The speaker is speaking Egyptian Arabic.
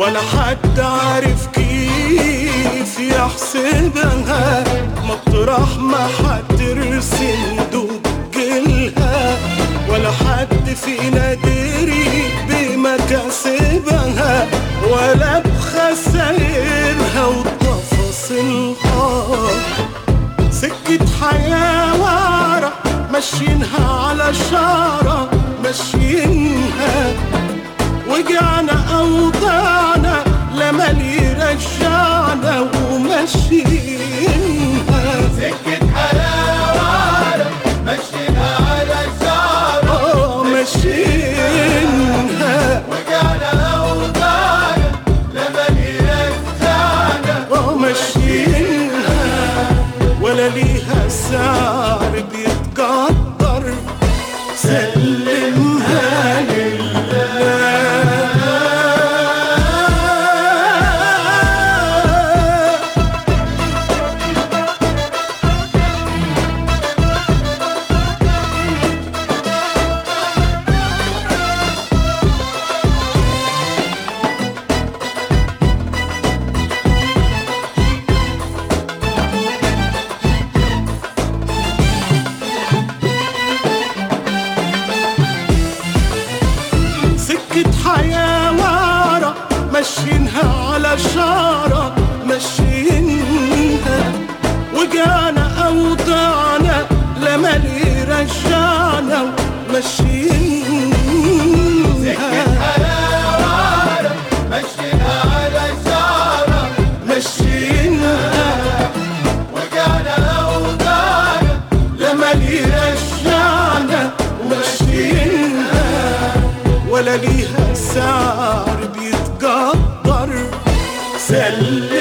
ولا حد عارف كيف يحسبها مطرح ما حترسم دجلها ولا حد فينا دري بمكاسبها ولا بخسائرها وتفاصيلها سكة حياة ورا ماشيينها على شارة ماشيينها وجعنا أوضاعنا لمن يرجعنا وماشيينها سكة حلاوة مشينا على الشارع آه ماشيينها وجعنا أوطانا لمن يرجعنا آه ماشيينها ولا ليها سعر بيتقدر سلمها لله سكة حياة ورا ماشيينها على شارة ماشيينها وجعنا أوضاعنا لمن يرجعنا ماشيينها حلاوة مشينا على الشارع ماشيينها وجعنا أوطانا لمن يرجعنا ماشيينها ولا ليها سعر بيتقدر سلم